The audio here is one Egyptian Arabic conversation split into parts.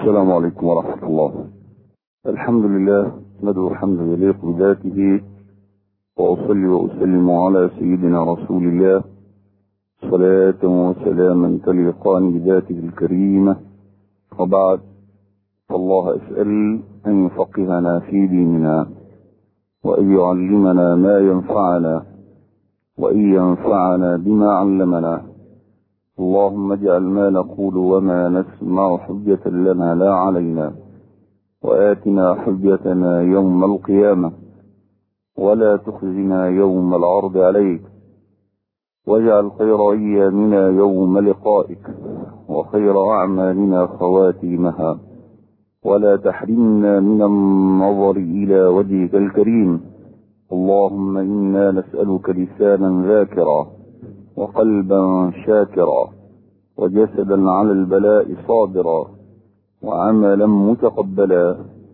السلام عليكم ورحمة الله الحمد لله ندعو حمد يليق بذاته وأصلي وأسلم على سيدنا رسول الله صلاة وسلاما تليقان بذاته الكريمة وبعد فالله أسأل أن يفقهنا في ديننا وأن يعلمنا ما ينفعنا وأن ينفعنا بما علمنا اللهم اجعل ما نقول وما نسمع حجة لنا لا علينا وآتنا حجتنا يوم القيامة ولا تخزنا يوم العرض عليك واجعل خير أيامنا يوم لقائك وخير أعمالنا خواتيمها ولا تحرمنا من النظر إلى وجهك الكريم اللهم إنا نسألك لسانا ذاكرا وقلبا شاكرا وجسدا على البلاء صابرا وعملا متقبلا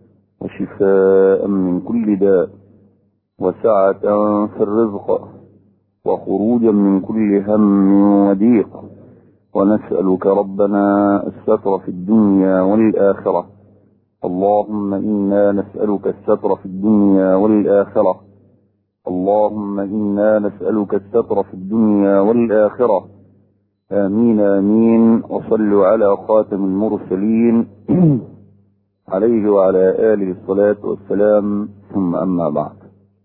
وشفاء من كل داء وسعة في الرزق وخروجا من كل هم وضيق ونسألك ربنا الستر في الدنيا والآخرة اللهم إنا نسألك الستر في الدنيا والآخرة اللهم إنا نسألك الستر في الدنيا والآخرة آمين آمين وصلوا على خاتم المرسلين عليه وعلى آله الصلاة والسلام ثم أما بعد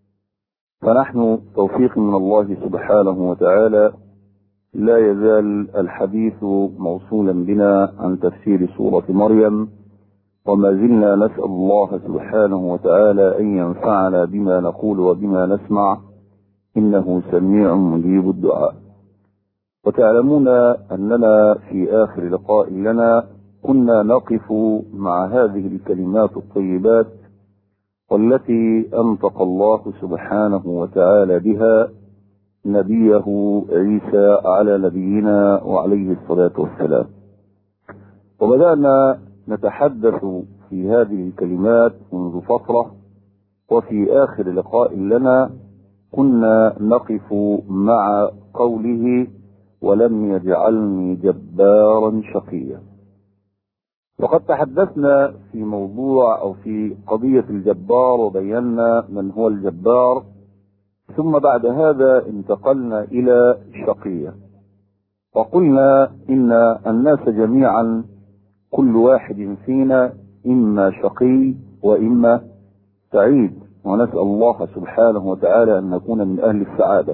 فنحن توفيق من الله سبحانه وتعالى لا يزال الحديث موصولا بنا عن تفسير سورة مريم وما زلنا نسأل الله سبحانه وتعالى أن ينفعنا بما نقول وبما نسمع إنه سميع مجيب الدعاء وتعلمون أننا في آخر لقاء لنا كنا نقف مع هذه الكلمات الطيبات والتي أنطق الله سبحانه وتعالى بها نبيه عيسى على نبينا وعليه الصلاة والسلام وبدأنا نتحدث في هذه الكلمات منذ فترة وفي آخر لقاء لنا كنا نقف مع قوله ولم يجعلني جبارا شقيا وقد تحدثنا في موضوع او في قضية الجبار وبينا من هو الجبار ثم بعد هذا انتقلنا الى شقية وقلنا ان الناس جميعا كل واحد فينا اما شقي واما سعيد ونسأل الله سبحانه وتعالى ان نكون من اهل السعادة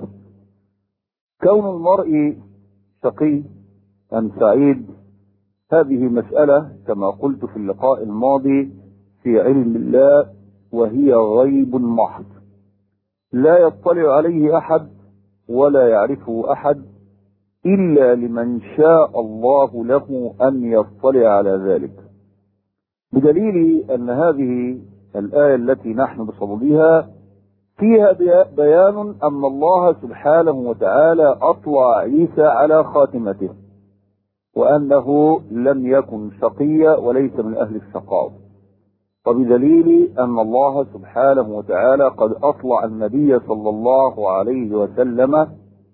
كون المرء شقي ام سعيد هذه مسألة كما قلت في اللقاء الماضي في علم الله وهي غيب محض لا يطلع عليه أحد ولا يعرفه أحد إلا لمن شاء الله له أن يطلع على ذلك بدليل أن هذه الآية التي نحن بصددها فيها بيان أن الله سبحانه وتعالى أطلع عيسى على خاتمته وأنه لم يكن شقيا وليس من أهل الشقاوة وبدليل أن الله سبحانه وتعالى قد أطلع النبي صلى الله عليه وسلم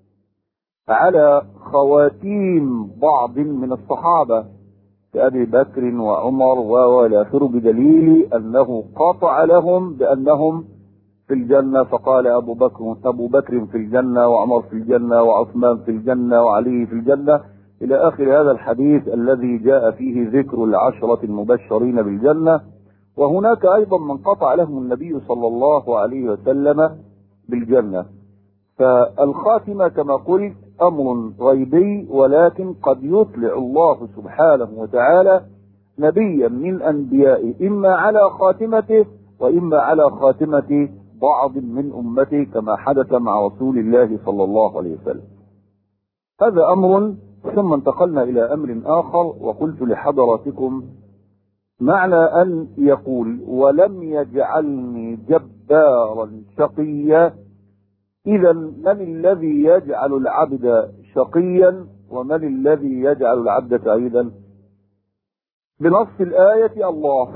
على خواتيم بعض من الصحابة كأبي بكر وعمر والى آخره بدليل أنه قاطع لهم بأنهم في الجنة فقال أبو بكر أبو بكر في الجنة وعمر في الجنة وعثمان في الجنة وعلي في الجنة إلى آخر هذا الحديث الذي جاء فيه ذكر العشرة المبشرين بالجنة وهناك أيضا من قطع لهم النبي صلى الله عليه وسلم بالجنة فالخاتمة كما قلت أمر غيبي ولكن قد يطلع الله سبحانه وتعالى نبيا من أنبيائه إما على خاتمته وإما على خاتمة بعض من أمته كما حدث مع رسول الله صلى الله عليه وسلم هذا أمر ثم انتقلنا إلى أمر آخر وقلت لحضراتكم معنى أن يقول ولم يجعلني جبارا شقيا إذا من الذي يجعل العبد شقيا ومن الذي يجعل العبد سعيدا بنص الآية الله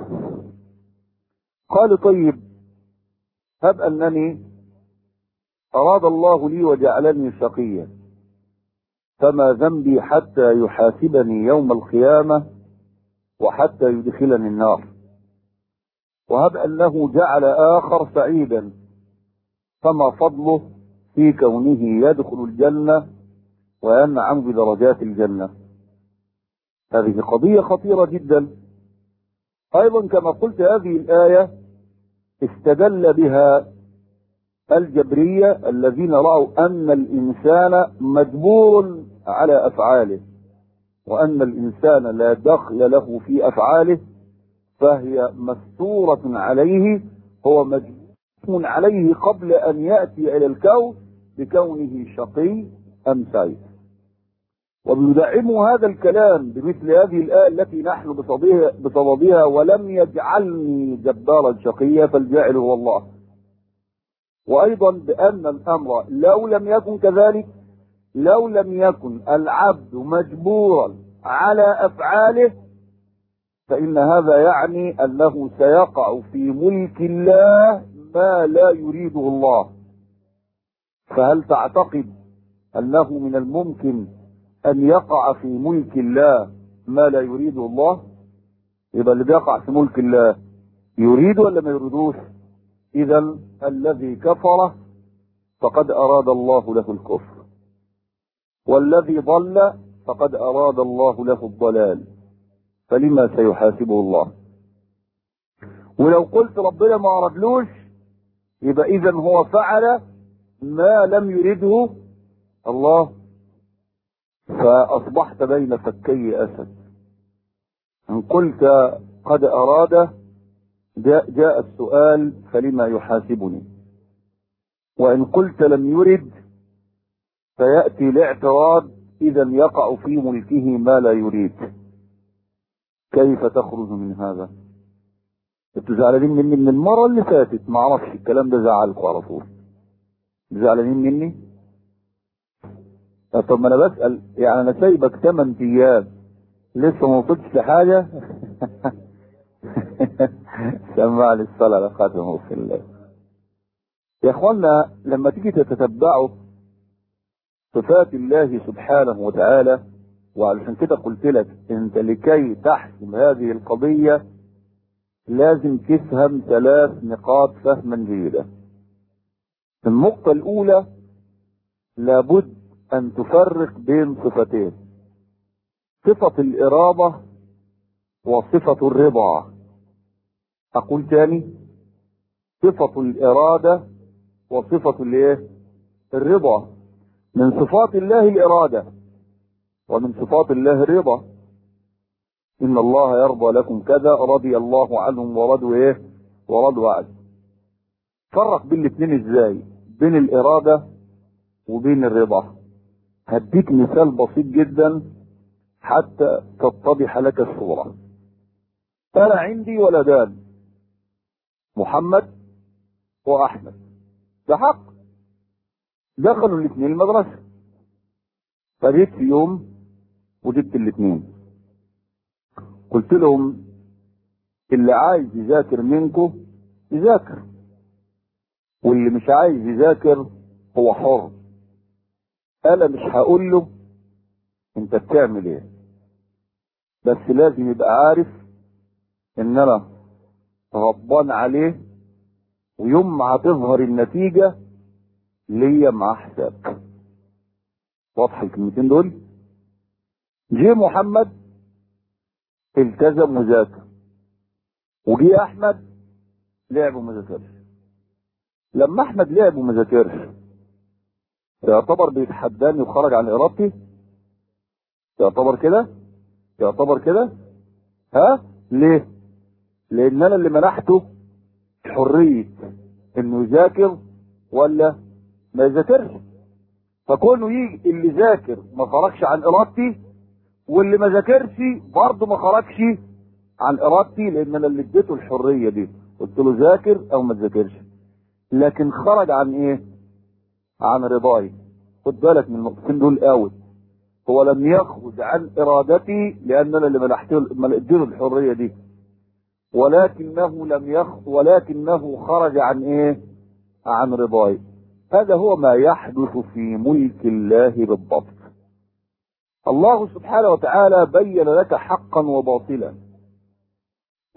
قال طيب هب أنني أراد الله لي وجعلني شقيا فما ذنبي حتى يحاسبني يوم القيامة وحتى يدخلني النار وهب أنه جعل آخر سعيدا فما فضله في كونه يدخل الجنة وينعم بدرجات الجنة هذه قضية خطيرة جدا أيضا كما قلت هذه الآية استدل بها الجبرية الذين رأوا أن الإنسان مجبور على أفعاله وأن الإنسان لا دخل له في أفعاله فهي مستورة عليه هو مجبور عليه قبل أن يأتي إلى الكون بكونه شقي أم سعيد وبيدعموا هذا الكلام بمثل هذه الآية التي نحن بصددها ولم يجعلني جبارا شقيا فالجاعل هو الله وأيضا بأن الأمر لو لم يكن كذلك لو لم يكن العبد مجبورا على أفعاله فإن هذا يعني أنه سيقع في ملك الله ما لا يريده الله فهل تعتقد أنه من الممكن أن يقع في ملك الله ما لا يريده الله يبقى اللي بيقع في ملك الله يريد ولا ما يريدوش إذا الذي كفر فقد أراد الله له الكفر والذي ضل فقد أراد الله له الضلال فلما سيحاسبه الله ولو قلت ربنا ما أردلوش يبقى إذا هو فعل ما لم يرده الله فأصبحت بين فكي أسد إن قلت قد أراد جاء, جاء السؤال فلما يحاسبني وإن قلت لم يرد فيأتي الاعتراض إذا يقع في ملكه ما لا يريد كيف تخرج من هذا انتوا زعلانين مني من المرة اللي فاتت ما اعرفش الكلام ده زعلكم على طول زعلانين مني طب ما انا بسأل يعني انا سايبك 8 ايام لسه ما وصلتش لحاجة سمع لي الصلاة على خاتمه في الله يا اخوانا لما تيجي تتتبعوا صفات الله سبحانه وتعالى وعلشان كده قلت لك انت لكي تحسم هذه القضية لازم تفهم ثلاث نقاط فهما جيدا النقطة الأولى لابد أن تفرق بين صفتين صفة الإرادة وصفة الرضا أقول تاني صفة الإرادة وصفة الإيه؟ الرضا من صفات الله الإرادة ومن صفات الله الرضا إن الله يرضى لكم كذا رضي الله عنهم ورضوا إيه ورضوا عنه فرق بين الاثنين إزاي بين الإرادة وبين الرضا هديك مثال بسيط جدا حتى تتضح لك الصورة أنا عندي ولدان محمد وأحمد ده حق دخلوا الاثنين المدرسة فجيت في يوم وجبت الاثنين قلت لهم اللي عايز يذاكر منكم يذاكر واللي مش عايز يذاكر هو حر انا مش هقول له انت بتعمل ايه بس لازم يبقى عارف ان انا غضبان عليه ويوم ما هتظهر النتيجة ليا مع حساب واضح الكلمتين دول جه محمد التزم وذاكر وجه احمد لعب وما ذاكرش لما احمد لعب وما ذاكرش يعتبر بيتحداني وخرج عن ارادتي يعتبر كده يعتبر كده ها ليه لان انا اللي منحته حريه انه يذاكر ولا ما يذاكرش فكونه يجي اللي ذاكر ما خرجش عن ارادتي واللي ما ذاكرش برضه ما خرجش عن ارادتي لان انا اللي اديته الحريه دي قلت له ذاكر او ما تذاكرش لكن خرج عن ايه عن رضاي خد بالك من النقطتين دول قوي هو لم يخرج عن ارادتي لان انا اللي منحته اديته الحريه دي ولكنه لم يخ ولكنه خرج عن ايه عن رضاي هذا هو ما يحدث في ملك الله بالضبط الله سبحانه وتعالى بين لك حقا وباطلا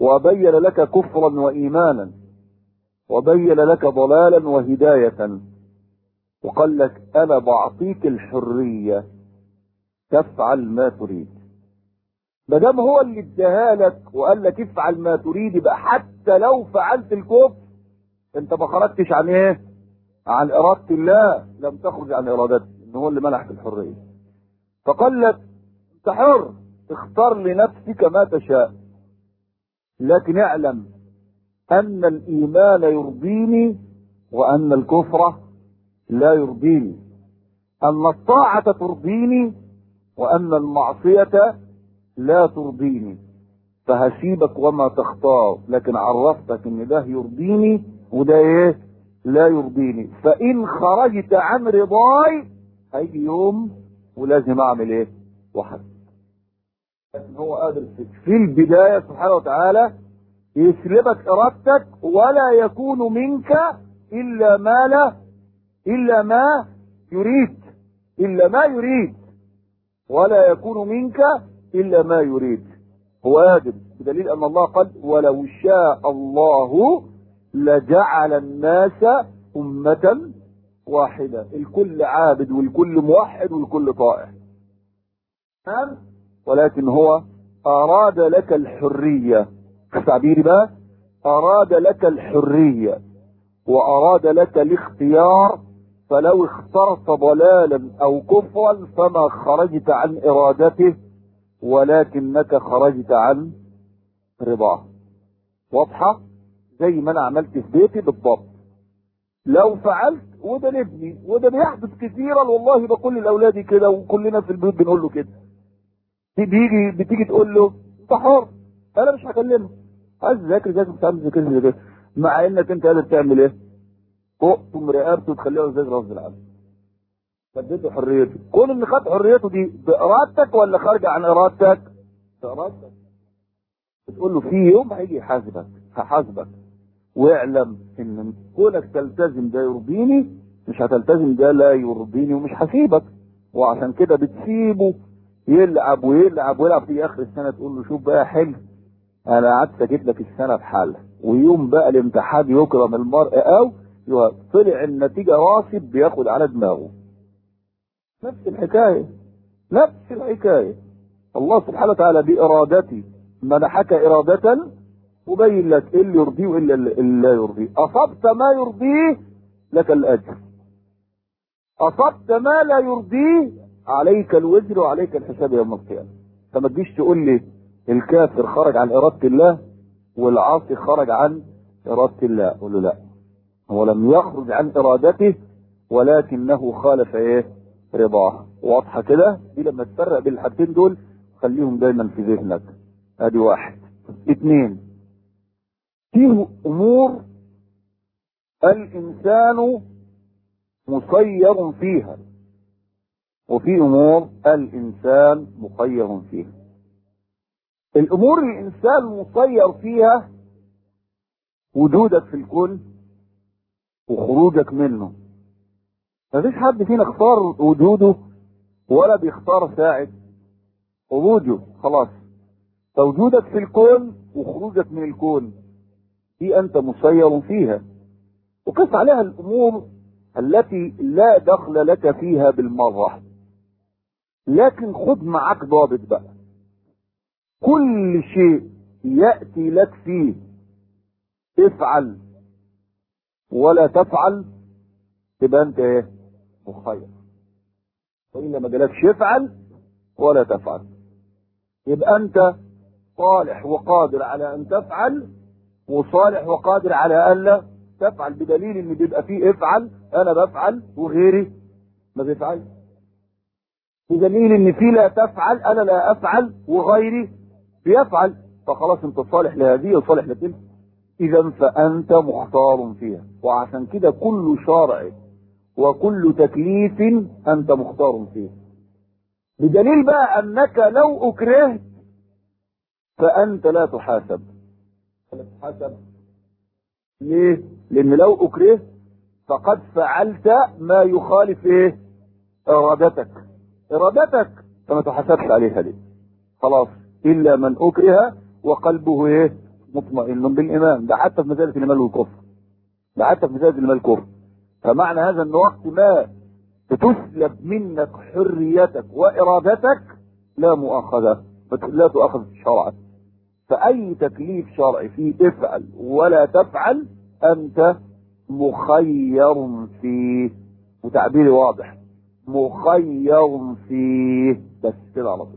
وبين لك كفرا وإيمانا وبين لك ضلالا وهداية وقال لك أنا بعطيك الحرية تفعل ما تريد ما دام هو اللي اداها لك وقال لك افعل ما تريد يبقى حتى لو فعلت الكفر انت ما خرجتش عن ايه؟ عن إرادة الله لم تخرج عن إرادته إن هو اللي منحك الحرية فقال لك أنت حر اختار لنفسك ما تشاء لكن اعلم أن الإيمان يرضيني وأن الكفر لا يرضيني أن الطاعة ترضيني وأن المعصية لا ترضيني فهسيبك وما تختار لكن عرفتك ان ده يرضيني وده ايه لا يرضيني فان خرجت عن رضاي هيجي يوم ولازم اعمل ايه وحد لكن هو قادر في البداية سبحانه وتعالى يسلبك ارادتك ولا يكون منك الا ما لا الا ما يريد الا ما يريد ولا يكون منك الا ما يريد هو قادر بدليل ان الله قال ولو شاء الله لجعل الناس أمة واحدة الكل عابد والكل موحد والكل طائع ولكن هو أراد لك الحرية تعبيري بقى أراد لك الحرية وأراد لك الاختيار فلو اخترت ضلالا أو كفرا فما خرجت عن إرادته ولكنك خرجت عن رضاه واضحة زي ما انا عملت في بيتي بالضبط لو فعلت وده لابني وده بيحدث كثيرا والله بقول لاولادي كده وكلنا في البيت بنقول له كده بيجي بتيجي تقول له انت حر انا مش هكلمه عايز تذاكر ذاكر مش عايز تذاكر ذاكر مع انك انت قادر تعمل ايه؟ تقطم رقبته وتخليه يذاكر غصب عنه فديته حريته كون ان خد حريته دي بارادتك ولا خارجه عن ارادتك؟ بارادتك بتقول له في يوم هيجي يحاسبك هحاسبك واعلم ان كونك تلتزم ده يرضيني مش هتلتزم ده لا يرضيني ومش هسيبك وعشان كده بتسيبه يلعب ويلعب ويلعب في اخر السنه تقول له شوف بقى حلو انا قعدت اجيب لك السنه بحالها ويوم بقى الامتحان يكرم المرء او طلع النتيجه راسب بياخد على دماغه نفس الحكايه نفس الحكايه الله سبحانه وتعالى بارادته منحك اراده وبين لك ايه اللي يرضيه وايه اللي لا يرضيه اصبت ما يرضيه لك الاجر اصبت ما لا يرضيه عليك الوزر وعليك الحساب يوم القيامه فما تجيش تقول لي الكافر خرج عن اراده الله والعاصي خرج عن اراده الله اقول له لا هو لم يخرج عن ارادته ولكنه خالف ايه رضاه واضحه كده دي لما تفرق بين الحاجتين دول خليهم دايما في ذهنك ادي واحد اثنين فيه امور الانسان مسير فيها وفي امور الانسان مخير فيها الامور الانسان مسير فيها وجودك في الكون وخروجك منه مفيش حد فينا اختار وجوده ولا بيختار ساعة وجوده خلاص فوجودك في الكون وخروجك من الكون دي انت مسير فيها وقس عليها الامور التي لا دخل لك فيها بالمرة لكن خد معاك ضابط بقى كل شيء يأتي لك فيه افعل ولا تفعل تبقى انت ايه مخير وإلا ما جالكش افعل ولا تفعل يبقى انت صالح وقادر على ان تفعل وصالح وقادر على الا تفعل بدليل ان بيبقى فيه افعل انا بفعل وغيري ما بيفعلش بدليل ان في لا تفعل انا لا افعل وغيري بيفعل فخلاص انت صالح لهذه وصالح لتلك اذا فانت مختار فيها وعشان كده كل شرع وكل تكليف انت مختار فيه بدليل بقى انك لو اكرهت فانت لا تحاسب لا تحاسب ليه لان لو اكرهت فقد فعلت ما يخالف ايه ارادتك ارادتك فما تحاسبش عليها ليه خلاص الا من اكره وقلبه ايه مطمئن بالايمان ده حتى في مساله الايمان والكفر ده حتى في مساله الايمان والكفر فمعنى هذا ان وقت ما تسلب منك حريتك وارادتك لا مؤاخذه لا تؤاخذ شرعا فاي تكليف شرعي فيه افعل ولا تفعل انت مخير فيه وتعبيري واضح مخير فيه بس كده على طول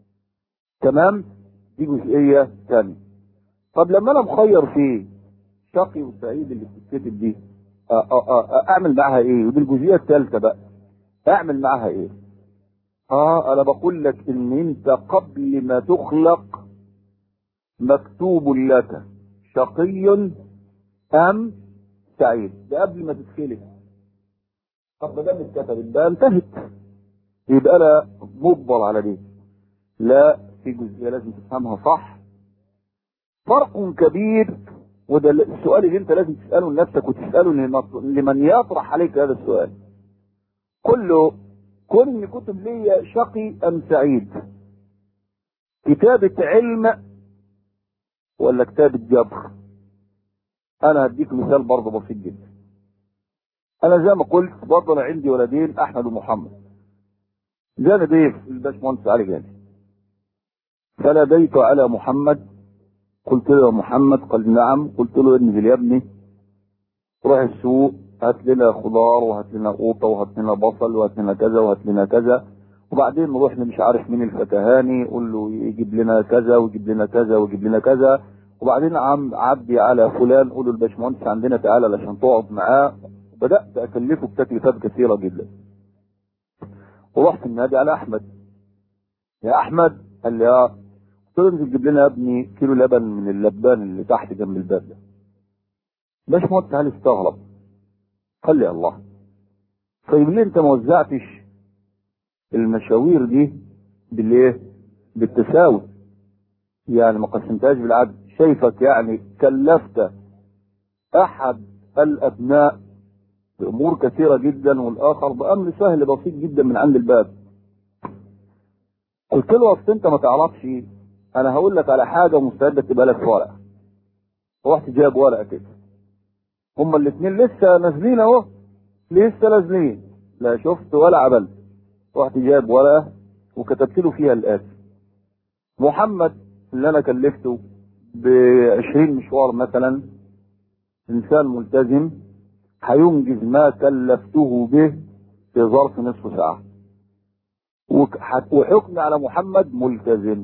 تمام دي جزئيه ثانيه طب لما انا مخير فيه شقي وسعيد اللي بتتكتب دي آآ آآ اعمل معاها ايه ودي الجزئيه الثالثه بقى اعمل معاها ايه اه انا بقول لك ان انت قبل ما تخلق مكتوب لك شقي ام سعيد ده قبل ما تتخلق طب ما دام اتكتبت ده انتهت يبقى انا مجبر على دي لا في جزئيه لازم تفهمها صح فرق كبير وده السؤال اللي انت لازم تساله لنفسك وتساله لمن يطرح عليك هذا السؤال كله كن ان كتب لي شقي ام سعيد كتابة علم ولا كتابة جبر انا هديك مثال برضه بسيط جدا انا زي ما قلت برضه انا عندي ولدين احمد ومحمد جاني ضيف الباشمهندس علي جاني فناديت على محمد قلت له يا محمد قال نعم قلت له انزل يا ابني روح السوق هات لنا خضار وهات لنا قوطه وهات لنا بصل وهات لنا كذا وهات لنا كذا وبعدين نروح مش عارف مين الفتهاني قول له يجيب لنا كذا ويجيب لنا كذا ويجيب لنا كذا وبعدين عم عدي على فلان قول له الباشمهندس عندنا تعالى عشان تقعد معاه بدات اكلفه بتكليفات كثيره جدا ورحت النادي على احمد يا احمد قال لي اه قلت له انزل جيب لنا يا ابني كيلو لبن من اللبان اللي تحت جنب الباب ده باشمهندس هل استغرب قال لي الله طيب ليه انت ما وزعتش المشاوير دي بالايه بالتساوي يعني ما قسمتهاش بالعدل شايفك يعني كلفت احد الابناء بامور كثيره جدا والاخر بامر سهل بسيط جدا من عند الباب قلت له اصل انت ما تعرفش انا هقول لك على حاجه مستعده تبقى لك في ورقه رحت جايب ورقه كده هما الاثنين لسه نازلين اهو لسه نازلين لا شفت ولا عملت رحت جايب ورقه وكتبت له فيها الاتي محمد اللي انا كلفته ب 20 مشوار مثلا انسان ملتزم هينجز ما كلفته به في ظرف نصف ساعه وحكم على محمد ملتزم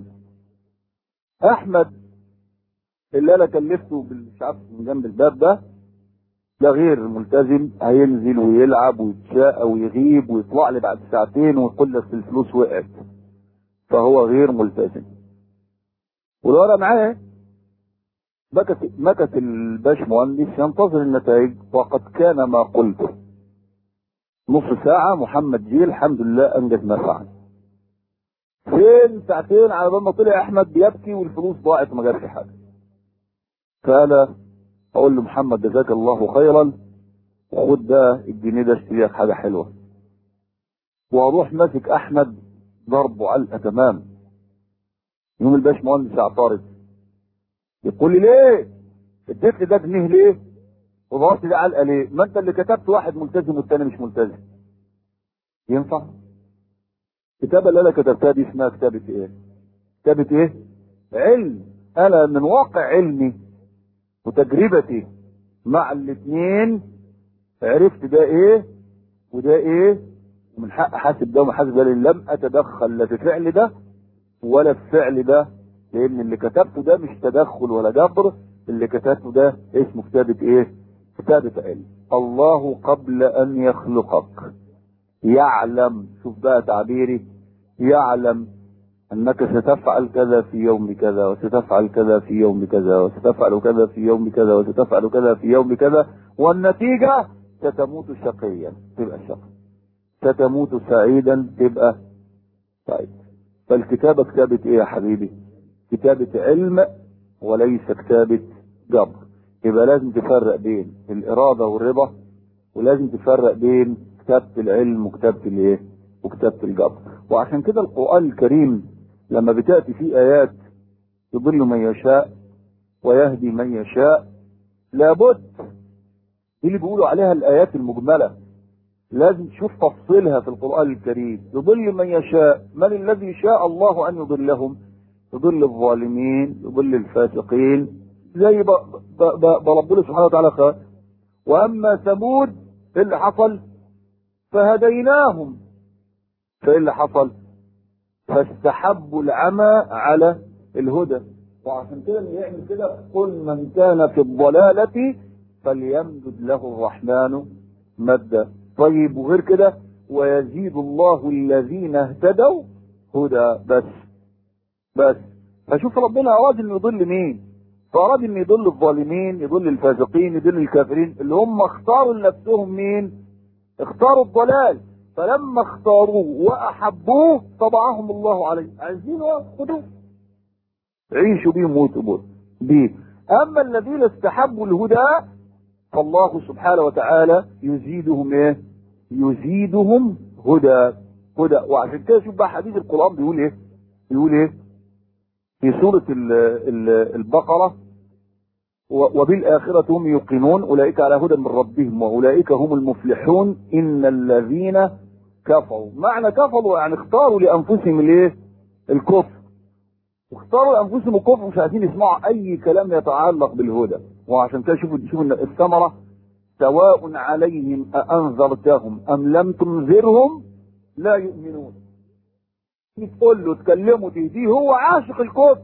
احمد اللي انا كلفته مش عارف من جنب الباب ده ده غير ملتزم هينزل ويلعب ويتشاقى ويغيب ويطلع لي بعد ساعتين ويقول لك الفلوس وقعت فهو غير ملتزم والورقه معاه مكت مكت الباش مهندس ينتظر النتائج وقد كان ما قلته نص ساعة محمد جه الحمد لله أنجز ما فعل فين ساعتين على بال ما طلع أحمد بيبكي والفلوس ضاعت ما جابش حاجة فأنا أقول له محمد جزاك الله خيرا خد ده الجنيه ده اشتري لك حاجة حلوة وأروح ماسك أحمد ضربه علقة تمام يوم الباش مهندس يعترض يقول لي ليه؟ اديت لي ده جنيه ليه؟ وضربت لي علقه ليه؟ ما انت اللي كتبت واحد ملتزم والتاني مش ملتزم. ينفع؟ الكتابه اللي انا كتبتها دي اسمها كتابه ايه؟ كتابه ايه؟ علم انا من واقع علمي وتجربتي مع الاثنين عرفت ده ايه وده ايه ومن حق حاسب ده ومحاسب ده لان لم اتدخل لا في فعل ده ولا في فعل ده لان اللي كتبته ده مش تدخل ولا جبر اللي كتبته ده اسمه كتابة ايه كتابة علم الله قبل ان يخلقك يعلم شوف بقى تعبيري يعلم انك ستفعل كذا في يوم كذا وستفعل كذا في يوم كذا وستفعل كذا في يوم كذا وستفعل كذا في يوم كذا والنتيجة ستموت شقيا تبقى شقي ستموت سعيدا تبقى سعيد فالكتابة كتابة ايه يا حبيبي كتابة علم وليس كتابة جبر يبقى لازم تفرق بين الإرادة والرضا ولازم تفرق بين كتابة العلم وكتابة الايه وكتابة الجبر وعشان كده القرآن الكريم لما بتأتي فيه آيات يضل من يشاء ويهدي من يشاء لابد دي اللي بيقولوا عليها الآيات المجملة لازم تشوف تفصيلها في القرآن الكريم يضل من يشاء من الذي شاء الله أن يضلهم يضل الظالمين يضل الفاسقين زي ربنا سبحانه وتعالى قال وأما ثمود إيه اللي حصل فهديناهم فإيه اللي حصل فاستحبوا العمى على الهدى وعشان كده اللي يعمل كده قل من كان في الضلالة فليمدد له الرحمن مدا طيب وغير كده ويزيد الله الذين اهتدوا هدى بس بس فشوف ربنا اراد انه يضل مين فاراد انه يضل الظالمين يضل الفاسقين يضل الكافرين اللي هم اختاروا لنفسهم مين اختاروا الضلال فلما اختاروه واحبوه طبعهم الله عليه عايزين خدوه عيشوا بيه موتوا بيه اما الذين استحبوا الهدى فالله سبحانه وتعالى يزيدهم ايه يزيدهم هدى هدى وعشان كده شوف بقى حديث القرآن بيقول ايه بيقول ايه في سورة ال ال البقرة وبالآخرة هم يوقنون أولئك على هدى من ربهم وأولئك هم المفلحون إن الذين كفروا معنى كفروا يعني اختاروا لأنفسهم الايه الكفر واختاروا لأنفسهم الكفر مش عايزين يسمعوا أي كلام يتعلق بالهدى وعشان كده شوفوا شوفوا الثمرة سواء عليهم أأنذرتهم أم لم تنذرهم لا يؤمنون تقول له تكلمه تهديه هو عاشق الكفر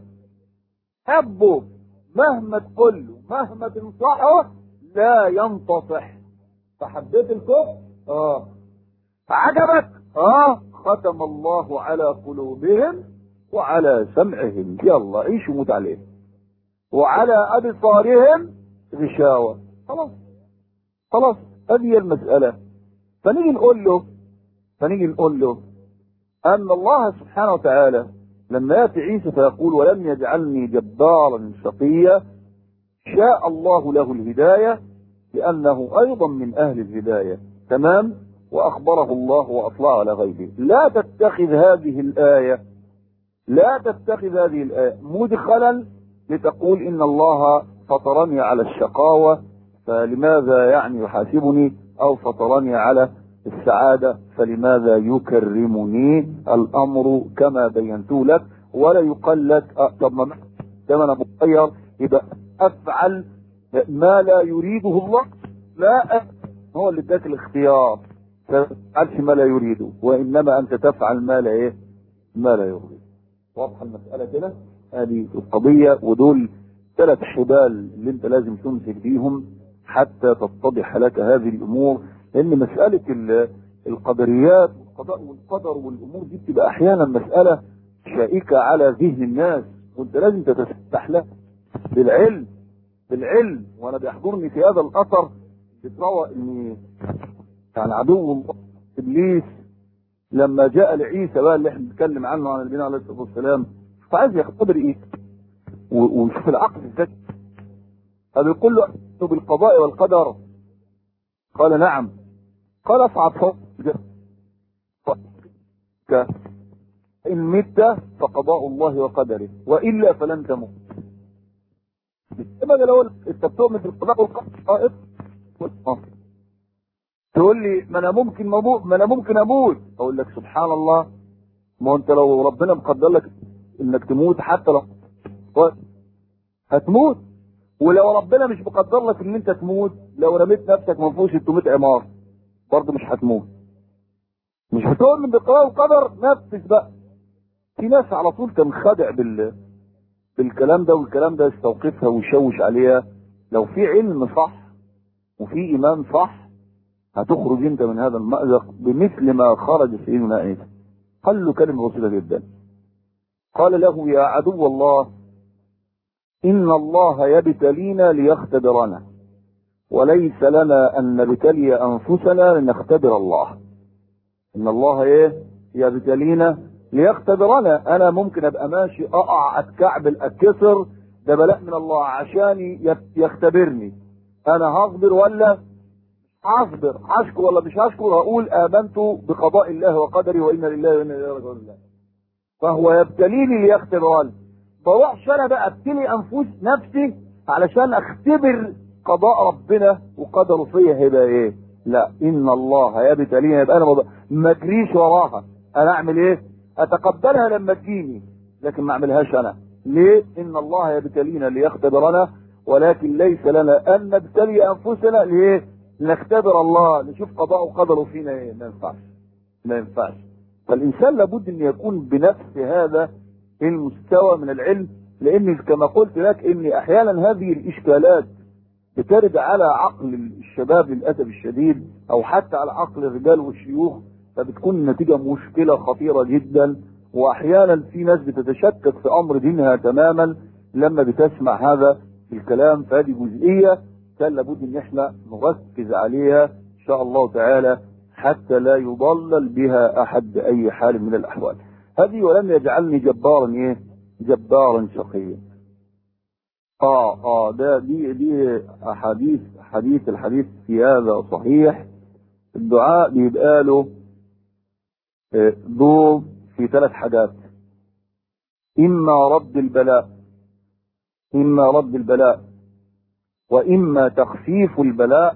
حبه مهما تقول له مهما تنصحه لا ينتصح فحبيت الكفر اه عجبك اه ختم الله على قلوبهم وعلى سمعهم يلا عيشوا موت عليه وعلى ابصارهم غشاوه خلاص خلاص هذه المساله فنيجي نقول له فنيجي نقول له ان الله سبحانه وتعالى لما ياتي عيسى فيقول ولم يجعلني جبارا شقيا شاء الله له الهدايه لانه ايضا من اهل الهدايه تمام واخبره الله واطلع على غيبه لا تتخذ هذه الايه لا تتخذ هذه الايه مدخلا لتقول ان الله فطرني على الشقاوه فلماذا يعني يحاسبني او فطرني على السعادة فلماذا يكرمني الامر كما بينت لك ولا يقال لك أه طب ما ده انا مغير يبقى افعل ما لا يريده الله لا هو اللي اداك الاختيار تفعلش ما لا يريده وانما انت تفعل ما لا ايه ما لا يريد واضحه المساله كده هذه القضيه ودول ثلاث حبال اللي انت لازم تمسك بيهم حتى تتضح لك هذه الامور لان مساله القدريات والقضاء والقدر والامور دي بتبقى احيانا مساله شائكه على ذهن الناس وانت لازم تتفتح لها بالعلم بالعلم وانا بيحضرني في هذا الاثر بتروى ان يعني عدو الله ابليس لما جاء لعيسى بقى اللي احنا بنتكلم عنه عن النبي عليه الصلاه والسلام فعايز يختبر ايه ويشوف العقل ازاي فبيقول له بالقضاء والقدر قال نعم قال اصعد فوق إن مت فقضاء الله وقدره وإلا فلن تموت إنما لو أنت بتؤمن بالقضاء والقدر تقول لي ما أنا ممكن مموت ما أنا ممكن أموت أقول لك سبحان الله ما أنت لو ربنا مقدر لك إنك تموت حتى لو هتموت ولو ربنا مش مقدر لك ان انت تموت لو رميت نفسك من فوق 600 عمار برضه مش هتموت مش هتؤمن بالقضاء والقدر نفس بقى في ناس على طول تنخدع بال بالكلام ده والكلام ده يستوقفها ويشوش عليها لو في علم صح وفي ايمان صح هتخرج انت من هذا المأزق بمثل ما خرج سيدنا عيسى قال له كلمه بسيطه جدا قال له يا عدو الله إن الله يبتلينا ليختبرنا وليس لنا أن نبتلي أنفسنا لنختبر الله إن الله إيه يبتلينا ليختبرنا أنا ممكن أبقى ماشي أقع أتكعبل أتكسر ده بلاء من الله عشان يختبرني أنا هصبر ولا هصبر هشكر ولا مش هشكر هقول آمنت بقضاء الله وقدره وإنا لله وإنا إليه راجعون فهو يبتليني ليختبرني بروحش انا بقى ابتلي انفس نفسي علشان اختبر قضاء ربنا وقدره فيا هيبقى ايه لا ان الله يبتلينا يبقى انا ما اجريش وراها انا اعمل ايه اتقبلها لما تجيني لكن ما اعملهاش انا ليه ان الله يبتلينا ليختبرنا ولكن ليس لنا ان نبتلي انفسنا ليه نختبر الله نشوف قضاء وقدره فينا ايه ما ينفعش ما ينفعش فالانسان لابد ان يكون بنفس هذا المستوى من العلم لان كما قلت لك ان احيانا هذه الاشكالات بترد على عقل الشباب للاسف الشديد او حتى على عقل الرجال والشيوخ فبتكون النتيجه مشكله خطيره جدا واحيانا في ناس بتتشكك في امر دينها تماما لما بتسمع هذا الكلام فهذه جزئيه كان لابد ان احنا نركز عليها ان شاء الله تعالى حتى لا يضلل بها احد باي حال من الاحوال هذه ولم يجعلني جبارا ايه جبارا شقيا اه اه ده دي دي احاديث حديث الحديث في هذا صحيح الدعاء بيبقى له دور في ثلاث حاجات اما رد البلاء اما رد البلاء واما تخفيف البلاء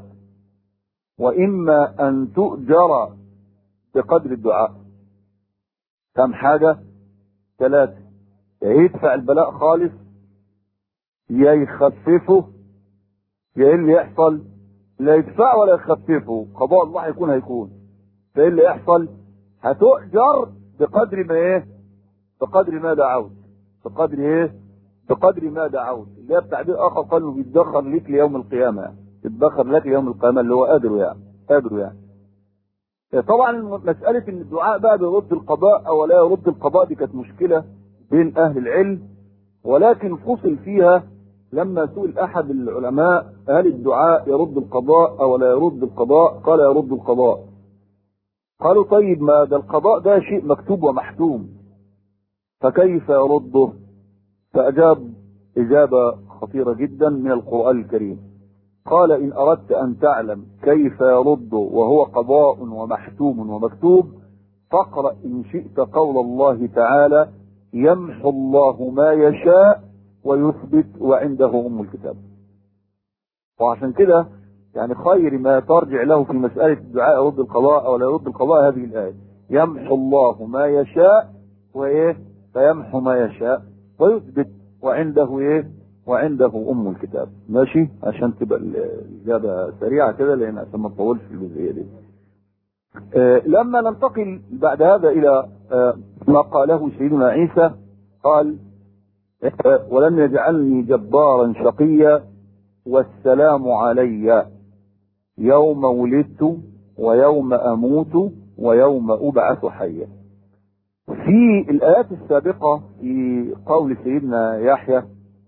واما ان تؤجر بقدر الدعاء كم حاجة ثلاثة يا يدفع البلاء خالص يا يخففه يا ايه اللي يحصل لا يدفع ولا يخففه قضاء الله هيكون هيكون فايه اللي يحصل هتؤجر بقدر ما ايه بقدر ما دعوت بقدر ايه بقدر ما دعوت اللي هي بتعبير اخر قال انه بيتدخر ليك ليوم القيامه يعني يتدخر لك ليوم القيامه اللي هو قادره يعني قادره يعني طبعا مسألة ان الدعاء بقى بيرد القضاء او لا يرد القضاء دي كانت مشكلة بين اهل العلم ولكن فصل فيها لما سئل احد العلماء هل الدعاء يرد القضاء او لا يرد القضاء قال يرد القضاء قالوا طيب ما ده القضاء ده شيء مكتوب ومحتوم فكيف يرده فاجاب اجابة خطيرة جدا من القرآن الكريم قال إن أردت أن تعلم كيف يرد وهو قضاء ومحتوم ومكتوب فاقرأ إن شئت قول الله تعالى يمحو الله ما يشاء ويثبت وعنده أم الكتاب وعشان كده يعني خير ما ترجع له في مسألة الدعاء يرد القضاء أو لا يرد القضاء هذه الآية يمحو الله ما يشاء وإيه فيمحو ما يشاء ويثبت وعنده إيه وعنده ام الكتاب ماشي عشان تبقى الاجابه سريعه كده لان عشان ما نطولش في الجزئيه دي آه لما ننتقل بعد هذا الى آه ما قاله سيدنا عيسى قال آه ولم يجعلني جبارا شقيا والسلام علي يوم ولدت ويوم اموت ويوم ابعث حيا في الايات السابقه في قول سيدنا يحيى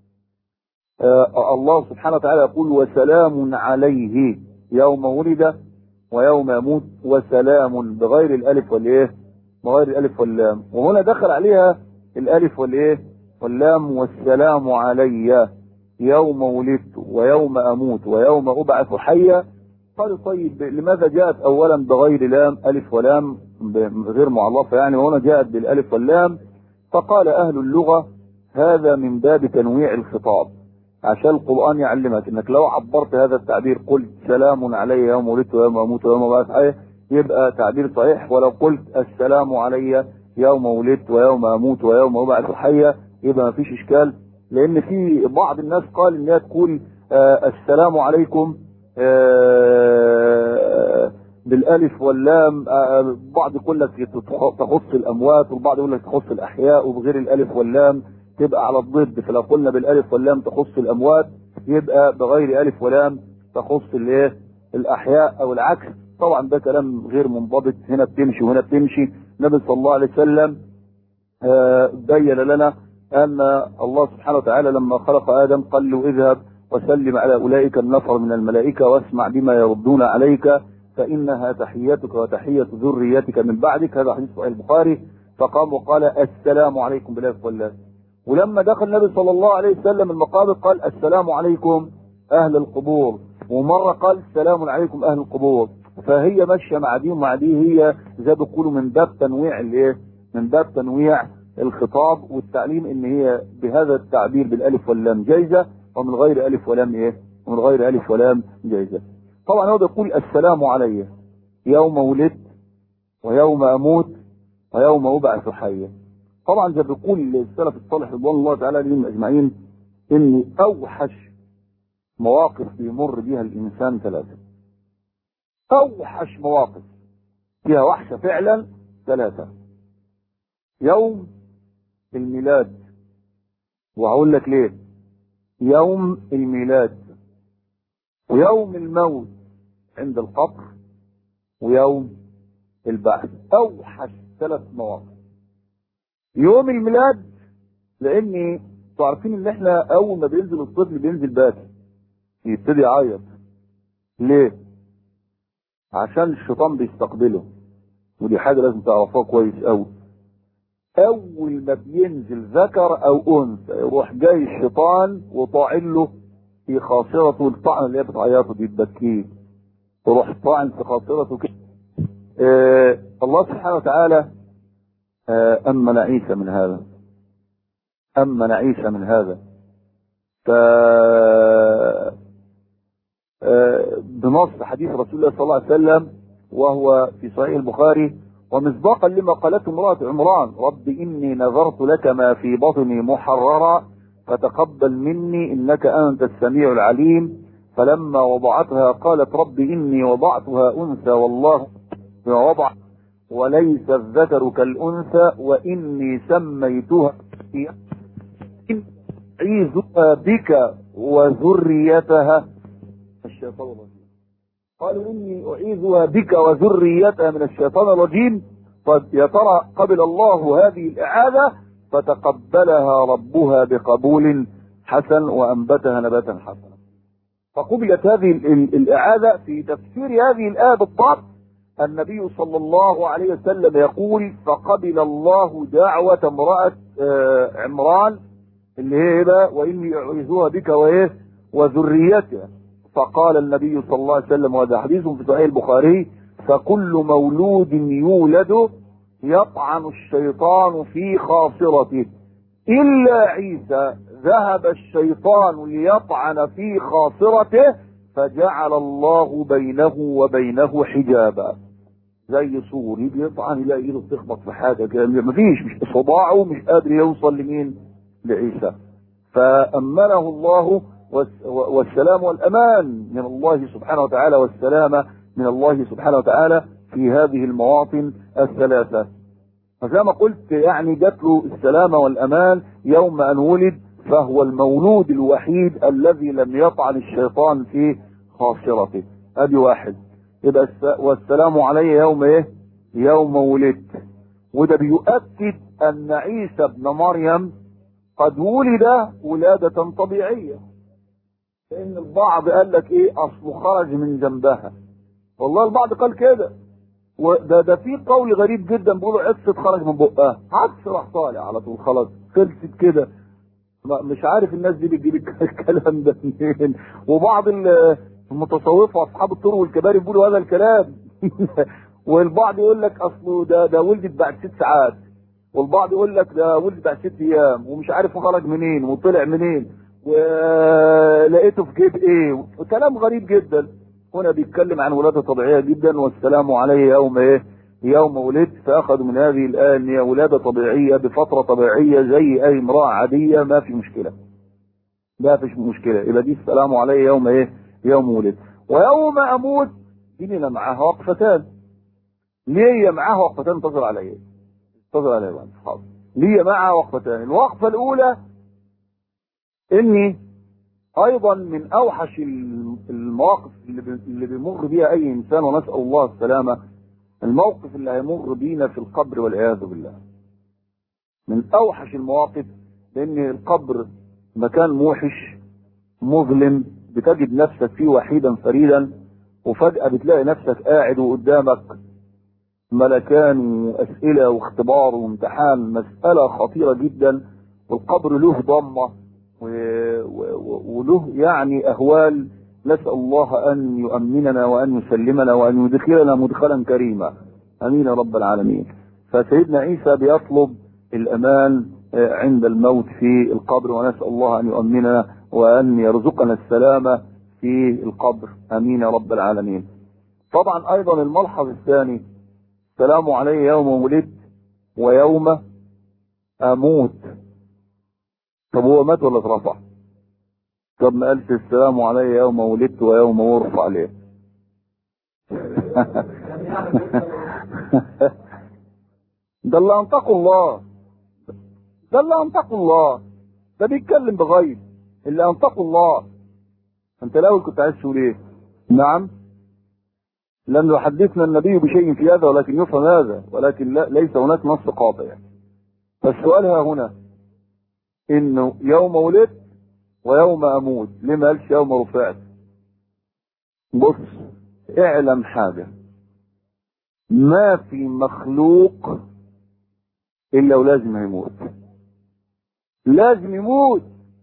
آه الله سبحانه وتعالى يقول وسلام عليه يوم ولد ويوم يموت وسلام بغير الالف والايه بغير الالف واللام وهنا دخل عليها الالف والايه واللام والسلام علي يوم ولدت ويوم اموت ويوم ابعث حيا قالوا طيب لماذا جاءت اولا بغير لام الف ولام غير معرفه يعني وهنا جاءت بالالف واللام فقال اهل اللغه هذا من باب تنويع الخطاب عشان القرآن يعلمك انك لو عبرت هذا التعبير قلت سلام علي يوم ولدت ويوم اموت ويوم ابعث حيا يبقى تعبير صحيح ولو قلت السلام علي يوم ولدت ويوم اموت ويوم ابعث حيا يبقى ما فيش اشكال لان في بعض الناس قال ان هي تقول آه السلام عليكم آه بالالف واللام آه بعض يقول لك تخص الاموات والبعض يقول لك تخص الاحياء وبغير الالف واللام تبقى على الضد فلو قلنا بالالف واللام تخص الاموات يبقى بغير الف ولام تخص الايه الاحياء او العكس طبعا ده كلام غير منضبط هنا بتمشي وهنا بتمشي النبي صلى الله عليه وسلم بين لنا ان الله سبحانه وتعالى لما خلق ادم قال له اذهب وسلم على اولئك النفر من الملائكه واسمع بما يردون عليك فانها تحيتك وتحيه ذريتك من بعدك هذا حديث صحيح البخاري فقام وقال السلام عليكم بالالف واللام ولما دخل النبي صلى الله عليه وسلم المقابر قال السلام عليكم اهل القبور ومرة قال السلام عليكم اهل القبور فهي ماشية مع دي ومع دي هي زي ما بيقولوا من باب تنويع الايه من باب تنويع الخطاب والتعليم ان هي بهذا التعبير بالالف واللام جايزة ومن غير ألف ولام إيه ومن غير ألف ولام جائزة طبعا هو بيقول السلام علي يوم ولدت ويوم أموت ويوم أبعث حيا طبعا زي بيقول السلف الصالح رضوان الله تعالى عليهم أجمعين إن أوحش مواقف بيمر بها الإنسان ثلاثة أوحش مواقف فيها وحشة فعلا ثلاثة يوم الميلاد وهقول لك ليه يوم الميلاد ويوم الموت عند القبر ويوم البعث اوحش ثلاث مواقف يوم الميلاد لاني عارفين ان احنا اول ما بينزل الطفل بينزل باكي يبتدي يعيط ليه عشان الشيطان بيستقبله ودي حاجه لازم تعرفوها كويس قوي اول ما بينزل ذكر او انثى يروح جاي الشيطان وطاعن له في خاصرته الطعن اللي هي بتعيطه دي تبكيه تروح طاعن في خاصرته كده آه الله سبحانه وتعالى آه امن عيسى من هذا امن عيسى من هذا ف آه بنص حديث رسول الله صلى الله عليه وسلم وهو في صحيح البخاري ومصداقا لما قالته امرأة عمران رب إني نذرت لك ما في بطني محررا فتقبل مني إنك أنت السميع العليم فلما وضعتها قالت رب إني وضعتها أنثى والله وضع وليس الذكر كالأنثى وإني سميتها عيذها بك وذريتها الشيطان الرجيم قالوا إني أعيذها بك وذريتها من الشيطان الرجيم طيب يا ترى قبل الله هذه الإعاذة فتقبلها ربها بقبول حسن وأنبتها نباتا حسنا فقبلت هذه الإعاذة في تفسير هذه الآية بالضبط النبي صلى الله عليه وسلم يقول فقبل الله دعوة امرأة عمران اللي هي بقى وإني أعيذها بك وإيه وذريتها فقال النبي صلى الله عليه وسلم وهذا حديث في صحيح البخاري فكل مولود يولد يطعن الشيطان في خاصرته إلا عيسى ذهب الشيطان ليطعن في خاصرته فجعل الله بينه وبينه حجابا زي صور يجي يطعن يلاقي ايده بتخبط في حاجه كده مفيش مش صباعه مش قادر يوصل لمين؟ لعيسى فأمنه الله والسلام والأمان من الله سبحانه وتعالى والسلامة من الله سبحانه وتعالى في هذه المواطن الثلاثة فزي ما قلت يعني جات له السلامة والأمان يوم أن ولد فهو المولود الوحيد الذي لم يطعن الشيطان في خاصرته ادي واحد يبقى والسلام عليه يوم ايه يوم ولدت وده بيؤكد ان عيسى ابن مريم قد ولد ولادة طبيعية لان البعض قال لك ايه اصله خرج من جنبها والله البعض قال كده وده ده في قول غريب جدا بيقولوا عكس خرج من بقها عكس راح طالع على طول خلاص خلصت كده مش عارف الناس دي بتجيب الكلام ده منين وبعض المتصوفه اصحاب الطرق والكباري بيقولوا هذا الكلام والبعض يقول لك اصله ده ده ولدت بعد ست ساعات والبعض يقول لك ده ولد بعد ست ايام ومش عارف خرج منين وطلع منين ولقيته في جيب ايه وكلام غريب جدا هنا بيتكلم عن ولاده طبيعيه جدا والسلام عليه يوم ايه يوم ولدت فاخذوا من هذه الايه ان هي ولاده طبيعيه بفتره طبيعيه زي اي امراه عاديه ما في مشكله ما فيش مشكله يبقى دي السلام عليه يوم ايه يوم ولدت ويوم اموت دي لنا معاها وقفتان ليه معاها وقفتان انتظر عليا انتظر عليا بقى حاضر ليه معاها وقفتان الوقفه الاولى اني ايضا من اوحش المواقف اللي بيمر بيها اي انسان ونسال الله السلامه الموقف اللي هيمر بينا في القبر والعياذ بالله من اوحش المواقف لان القبر مكان موحش مظلم بتجد نفسك فيه وحيدا فريدا وفجأة بتلاقي نفسك قاعد وقدامك ملكان وأسئلة واختبار وامتحان مسألة خطيرة جدا والقبر له ضمة وله يعني أهوال نسأل الله أن يؤمننا وأن يسلمنا وأن يدخلنا مدخلا كريما أمين يا رب العالمين فسيدنا عيسى بيطلب الأمان عند الموت في القبر ونسأل الله أن يؤمننا وأن يرزقنا السلامة في القبر أمين يا رب العالمين طبعا أيضا الملحظ الثاني السلام علي يوم ولدت ويوم أموت طب هو مات ولا اترفع؟ طب ما قالش السلام علي يوم ولدت ويوم ارفع ليه؟ ده اللي انطقه الله ده اللي انطقه الله ده بيتكلم بغيب اللي انطقه الله انت الاول كنت عايز تقول ايه؟ نعم لم يحدثنا النبي بشيء في هذا ولكن يفهم هذا ولكن لا ليس هناك نص قاطع فالسؤال ها هنا انه يوم ولدت ويوم اموت ليه ما قالش يوم رفعت بص اعلم حاجه ما في مخلوق الا ولازم هيموت لازم يموت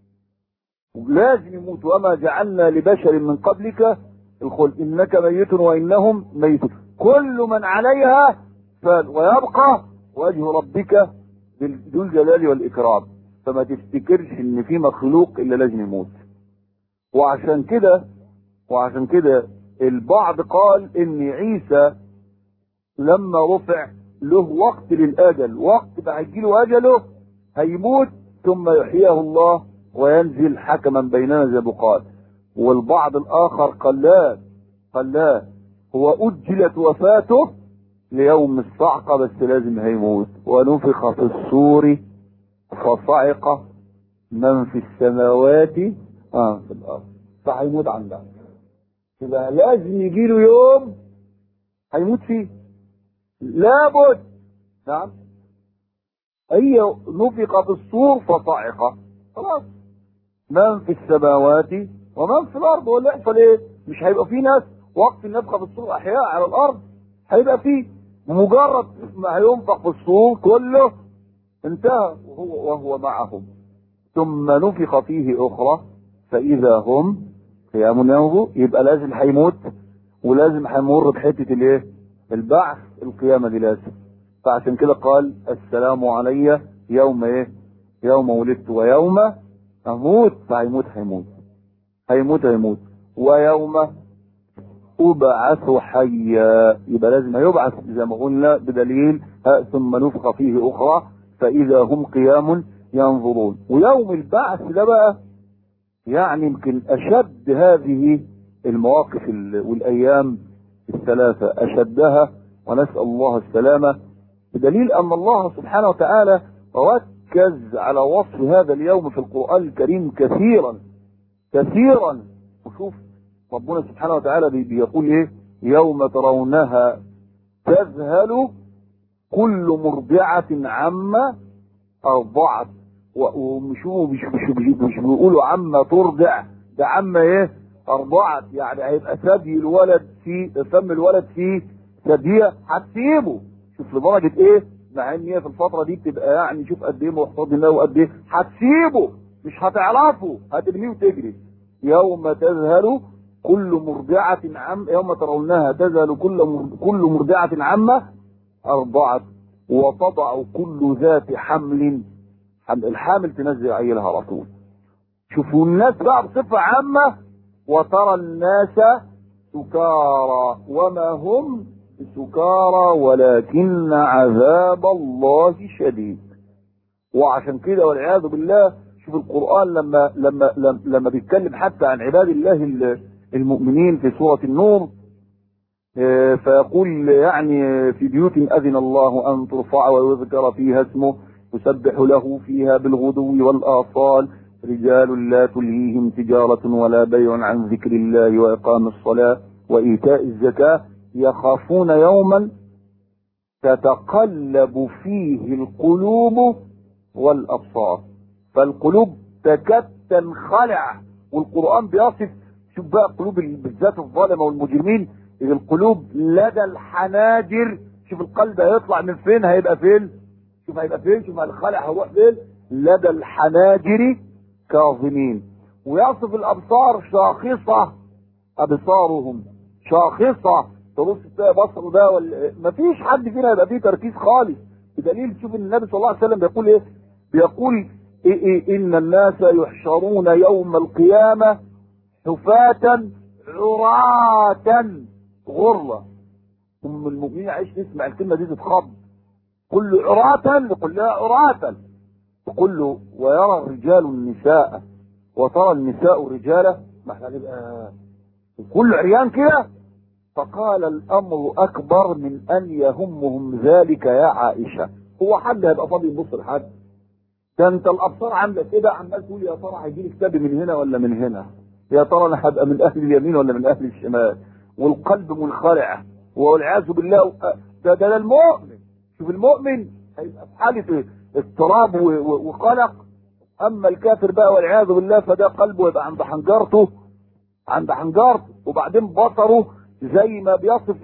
لازم يموت وما جعلنا لبشر من قبلك الخلد انك ميت وانهم ميتون كل من عليها فان ويبقى وجه ربك ذو الجلال والاكرام فما تفتكرش ان في مخلوق الا لازم يموت وعشان كده وعشان كده البعض قال ان عيسى لما رفع له وقت للاجل وقت ما هيجيله اجله هيموت ثم يحييه الله وينزل حكما بيننا زي قال والبعض الاخر قال لا قال لا هو اجلت وفاته ليوم الصعقه بس لازم هيموت ونفخ في الصور فصعق من في السماوات اه في الارض فهيموت عندها يبقى لازم يجي له يوم هيموت فيه لابد نعم هي نفق في الصور فصعق خلاص من في السماوات ومن في الارض هو اللي يحصل ايه؟ مش هيبقى في ناس وقت النفخه في الصور احياء على الارض هيبقى فيه مجرد ما هينفخ في الصور كله انتهى وهو وهو معهم ثم نفخ فيه اخرى فاذا هم قيام ينظر يبقى لازم هيموت ولازم هيمر بحته الايه؟ البعث القيامه دي لازم فعشان كده قال السلام علي يوم ايه؟ يوم ولدت ويوم اموت فهيموت هيموت هيموت هيموت ويوم ابعث حيا يبقى لازم هيبعث زي ما قلنا بدليل ثم نفخ فيه اخرى فاذا هم قيام ينظرون ويوم البعث ده بقى يعني يمكن اشد هذه المواقف والايام الثلاثه اشدها ونسال الله السلامه بدليل ان الله سبحانه وتعالى ركز على وصف هذا اليوم في القران الكريم كثيرا كثيرا وشوف ربنا سبحانه وتعالى بيقول ايه يوم ترونها تذهل كل مرضعة عما أرضعت ومش مش مش مش, مش بيقولوا عما ترضع ده عما ايه أرضعت يعني هيبقى ثدي الولد في فم الولد فيه ثدية هتسيبه شوف لدرجة ايه مع ان هي في الفترة دي بتبقى يعني شوف قد ايه محفظ الله وقد ايه هتسيبه مش هتعرفه هترميه وتجري يوم تذهل كل مرضعة عم يوم ترونها تذهل كل كل مرضعة عامة أرضعت وتضع كل ذات حمل الحامل تنزل عيلها على طول شوفوا الناس بقى بصفة عامة وترى الناس سكارى وما هم بسكارى ولكن عذاب الله شديد وعشان كده والعياذ بالله شوف القرآن لما لما لما, لما بيتكلم حتى عن عباد الله المؤمنين في سورة النور فيقول يعني في بيوت أذن الله أن ترفع ويذكر فيها اسمه يسبح له فيها بالغدو والآصال رجال لا تلهيهم تجارة ولا بيع عن ذكر الله وإقام الصلاة وإيتاء الزكاة يخافون يوما تتقلب فيه القلوب والأبصار فالقلوب تكاد تنخلع والقرآن بيصف شوف بقى قلوب بالذات الظالمة والمجرمين القلوب لدى الحناجر شوف القلب هيطلع من فين هيبقى فين شوف هيبقى فين شوف الخلع هيروح فين لدى الحناجر كاظمين ويصف الابصار شاخصة ابصارهم شاخصة تبص تلاقي بصره ده ولا مفيش حد فينا يبقى فيه تركيز خالص بدليل تشوف ان النبي صلى الله عليه وسلم بيقول ايه بيقول إيه إيه إن الناس يحشرون يوم القيامة حفاة عراة غرة أم المؤمنين عايش تسمع الكلمة دي تتخض كل عراة يقول لها عراة يقول له ويرى الرجال النساء وترى النساء رجالا ما احنا نبقى كل عريان كده فقال الامر اكبر من ان يهمهم ذلك يا عائشه هو حد هيبقى فاضي يبص لحد ده انت الابصار عندك كده عمال تقول يا ترى هيجي لي كتابي من هنا ولا من هنا يا ترى انا هبقى من اهل اليمين ولا من اهل الشمال والقلب منخرع والعياذ بالله ده ده المؤمن شوف المؤمن هيبقى في حاله اضطراب وقلق اما الكافر بقى والعياذ بالله فده قلبه يبقى عند حنجرته عند حنجرته وبعدين بصره زي ما بيصف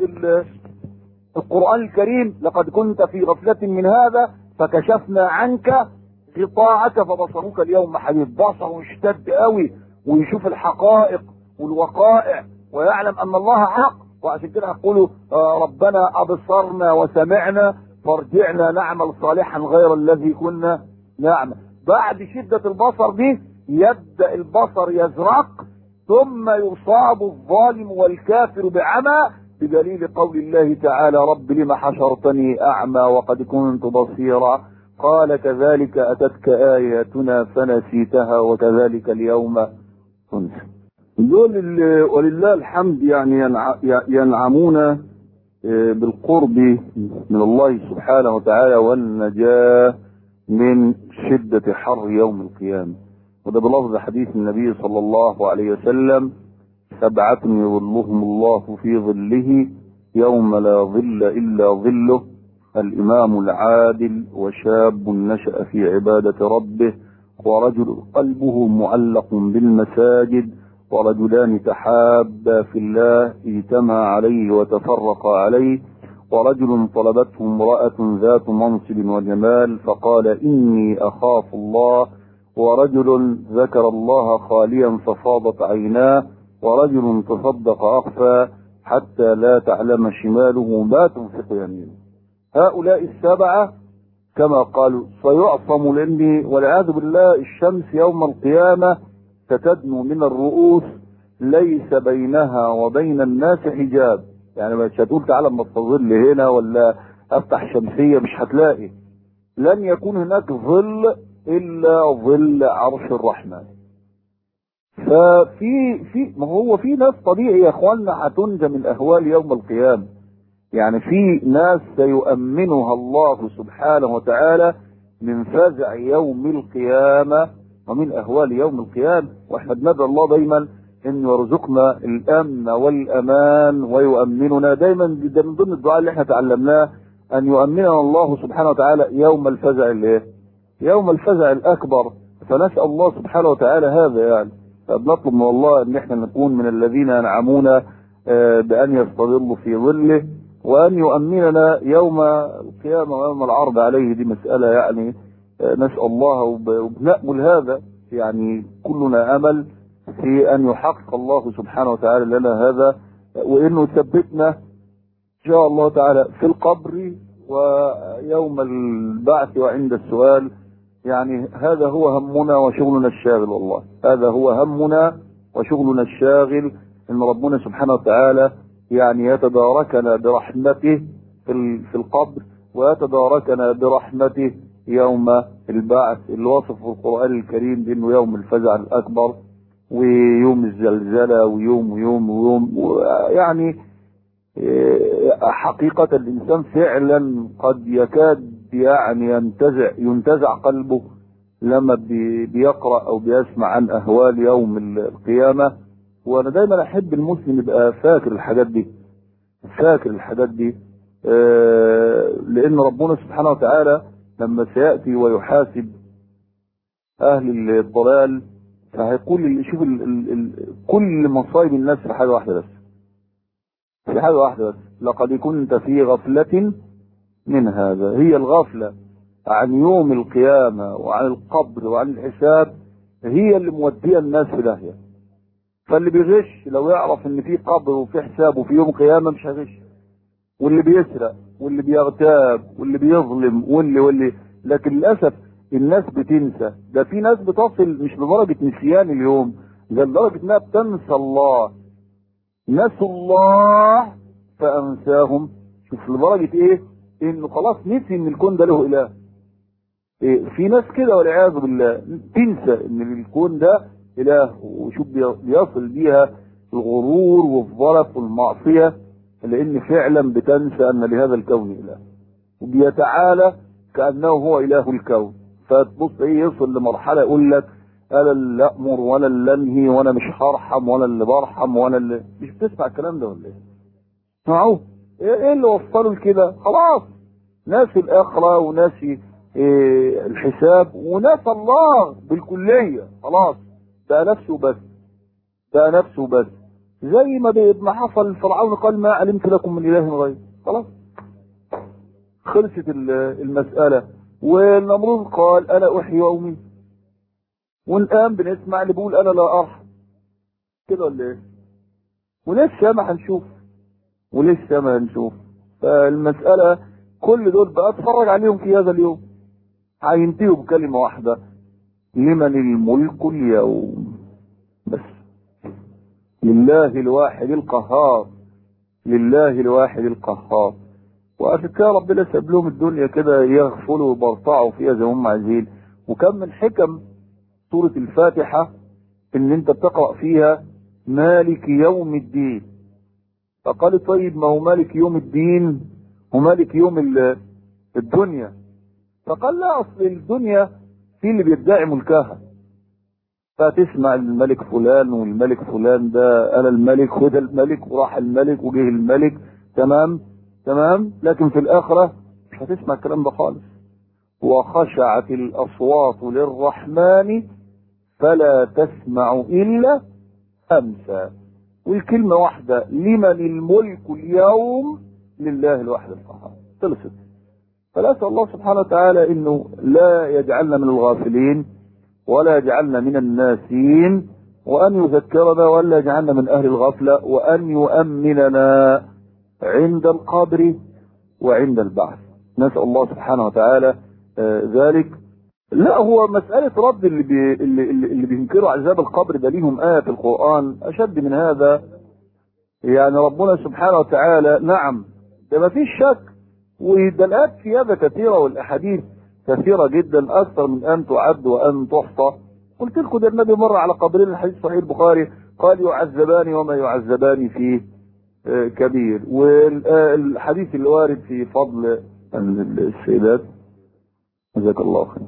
القران الكريم لقد كنت في غفله من هذا فكشفنا عنك غطاءك فبصرك اليوم حديد بصره اشتد قوي ويشوف الحقائق والوقائع ويعلم ان الله حق وعشان كده هقولوا ربنا ابصرنا وسمعنا فارجعنا نعمل صالحا غير الذي كنا نعمل بعد شدة البصر دي يبدأ البصر يزرق ثم يصاب الظالم والكافر بعمى بدليل قول الله تعالى رب لم حشرتني أعمى وقد كنت بصيرا قال كذلك أتتك آياتنا فنسيتها وكذلك اليوم تنسى دول ولله الحمد يعني ينعمون بالقرب من الله سبحانه وتعالى والنجاة من شدة حر يوم القيامة وده بلفظ حديث النبي صلى الله عليه وسلم سبعة يظلهم الله في ظله يوم لا ظل إلا ظله الإمام العادل وشاب نشأ في عبادة ربه ورجل قلبه معلق بالمساجد ورجلان تحابا في الله اجتمع عليه وتفرقا عليه ورجل طلبته امرأة ذات منصب وجمال فقال إني أخاف الله ورجل ذكر الله خاليا ففاضت عيناه ورجل تصدق أخفى حتى لا تعلم شماله ما تنفق يمينه هؤلاء السبعة كما قالوا سيعصم لأني والعياذ بالله الشمس يوم القيامة ستدنو من الرؤوس ليس بينها وبين الناس حجاب يعني مش هتقول تعالى اما تظل هنا ولا افتح شمسيه مش هتلاقي لن يكون هناك ظل الا ظل عرش الرحمن ففي في ما هو في ناس طبيعي يا اخواننا هتنجى من اهوال يوم القيامه يعني في ناس سيؤمنها الله سبحانه وتعالى من فزع يوم القيامه ومن اهوال يوم القيامه واحنا بندعو الله دايما ان يرزقنا الامن والامان ويؤمننا دايما ده من ضمن الدعاء اللي احنا تعلمناه ان يؤمننا الله سبحانه وتعالى يوم الفزع الايه؟ يوم الفزع الاكبر فنسال الله سبحانه وتعالى هذا يعني فبنطلب من الله ان احنا نكون من الذين ينعمون بان يستظلوا في ظله وان يؤمننا يوم القيامه ويوم العرض عليه دي مساله يعني نسال الله وبنقبل هذا يعني كلنا امل في ان يحقق الله سبحانه وتعالى لنا هذا وانه يثبتنا ان شاء الله تعالى في القبر ويوم البعث وعند السؤال يعني هذا هو همنا وشغلنا الشاغل والله هذا هو همنا وشغلنا الشاغل ان ربنا سبحانه وتعالى يعني يتداركنا برحمته في في القبر ويتداركنا برحمته يوم البعث اللي وصف في القران الكريم بانه يوم الفزع الاكبر ويوم الزلزلة ويوم ويوم ويوم يعني حقيقة الإنسان فعلا قد يكاد يعني ينتزع ينتزع قلبه لما بيقرأ أو بيسمع عن أهوال يوم القيامة وأنا دايما أحب المسلم يبقى فاكر الحاجات دي فاكر الحاجات دي لأن ربنا سبحانه وتعالى لما سيأتي ويحاسب أهل الضلال فهيقول شوف ال ال ال كل مصايب الناس في حاجه واحده بس في حاجه واحده بس لقد كنت في غفله من هذا هي الغفله عن يوم القيامه وعن القبر وعن الحساب هي اللي موديه الناس في داهيه فاللي بيغش لو يعرف ان في قبر وفي حساب وفي يوم قيامه مش هيغش واللي بيسرق واللي بيغتاب واللي بيظلم واللي واللي لكن للاسف الناس بتنسى ده في ناس بتصل مش لدرجة نسيان اليوم ده لدرجة انها بتنسى الله نسوا الله فانساهم شوف لدرجة ايه انه خلاص نسي ان الكون ده له اله إيه في ناس كده والعياذ بالله تنسى ان الكون ده اله وشوف بيصل بيها الغرور والظرف والمعصية لان فعلا بتنسى ان لهذا الكون اله وبيتعالى كانه هو اله الكون فتبص ايه يوصل لمرحله يقول لك انا اللي امر وانا اللي انهي وانا مش هرحم وانا اللي برحم وانا اللي مش بتسمع الكلام ده ولا ايه؟ اسمعوه ايه اللي وصلوا لكده؟ خلاص ناسي الاخره وناسي إيه الحساب وناسي الله بالكليه خلاص بقى نفسه بس بقى نفسه بس زي ما ما حصل فرعون قال ما علمت لكم من اله غير خلاص خلصت المساله والنمرود قال انا احيي واميت والان بنسمع اللي بيقول انا لا ارحم كده ولا ايه ولسه ما هنشوف ولسه ما هنشوف فالمسألة كل دول بقى اتفرج عليهم في هذا اليوم هينتهوا بكلمة واحدة لمن الملك اليوم بس لله الواحد القهار لله الواحد القهار وعشان كده ربنا ساب لهم الدنيا كده يغفلوا ويبرطعوا فيها زي ما هم عايزين وكان من حكم سورة الفاتحة ان انت بتقرأ فيها مالك يوم الدين فقال طيب ما هو مالك يوم الدين ومالك يوم الدنيا فقال لا اصل الدنيا في اللي بيدعي ملكها فتسمع الملك فلان والملك فلان ده انا الملك وده الملك وراح الملك وجه الملك تمام تمام لكن في الاخرة مش هتسمع الكلام ده خالص وخشعت الاصوات للرحمن فلا تسمع الا همسا والكلمة واحدة لمن الملك اليوم لله الواحد القهار خلصت فنسأل الله سبحانه وتعالى انه لا يجعلنا من الغافلين ولا يجعلنا من الناسين وان يذكرنا ولا يجعلنا من اهل الغفلة وان يؤمننا عند القبر وعند البعث نسأل الله سبحانه وتعالى آه ذلك لا هو مسألة رد اللي, بي اللي, اللي بينكروا عذاب القبر ده ليهم آية في القرآن أشد من هذا يعني ربنا سبحانه وتعالى نعم ده ما فيش شك والدلالات في هذا كثيرة والأحاديث كثيرة جدا أكثر من أن تعد وأن تحصى قلت لكم ده النبي مر على قبرين الحديث صحيح البخاري قال يعذبان وما يعذبان فيه كبير والحديث اللي وارد في فضل السيدات جزاك الله خير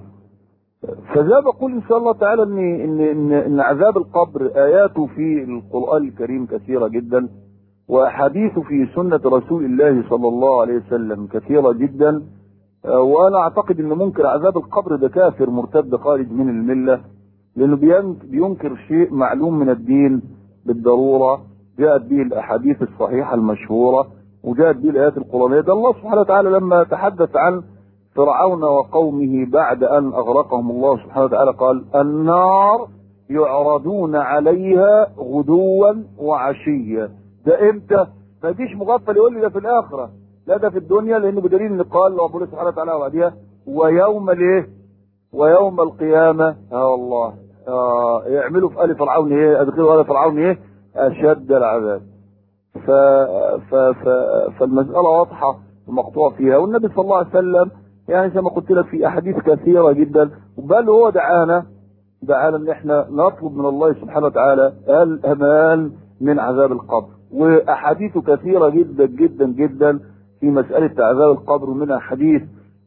فذا بقول ان شاء الله تعالى ان ان ان, إن عذاب القبر اياته في القران الكريم كثيره جدا واحاديثه في سنه رسول الله صلى الله عليه وسلم كثيره جدا وانا اعتقد ان منكر عذاب القبر ده كافر مرتد خارج من المله لانه بينكر شيء معلوم من الدين بالضروره جاءت به الاحاديث الصحيحه المشهوره وجاءت به الايات القرانيه ده الله سبحانه وتعالى لما تحدث عن فرعون وقومه بعد ان اغرقهم الله سبحانه وتعالى قال النار يعرضون عليها غدوا وعشيا ده امتى؟ ما يجيش مغفل يقول لي ده في الاخره لا ده في الدنيا لانه بدليل ان قال ربنا سبحانه وتعالى بعدها ويوم الايه؟ ويوم القيامه اه الله آه يعملوا في ال فرعون ايه؟ ادخلوا ال فرعون ايه؟ اشد العذاب. ف... ف... ف... فالمساله واضحه ومقطوع فيها والنبي صلى الله عليه وسلم يعني زي ما قلت لك في احاديث كثيره جدا بل هو دعانا دعانا ان احنا نطلب من الله سبحانه وتعالى الامان من عذاب القبر واحاديثه كثيره جدا جدا جدا في مساله عذاب القبر ومنها حديث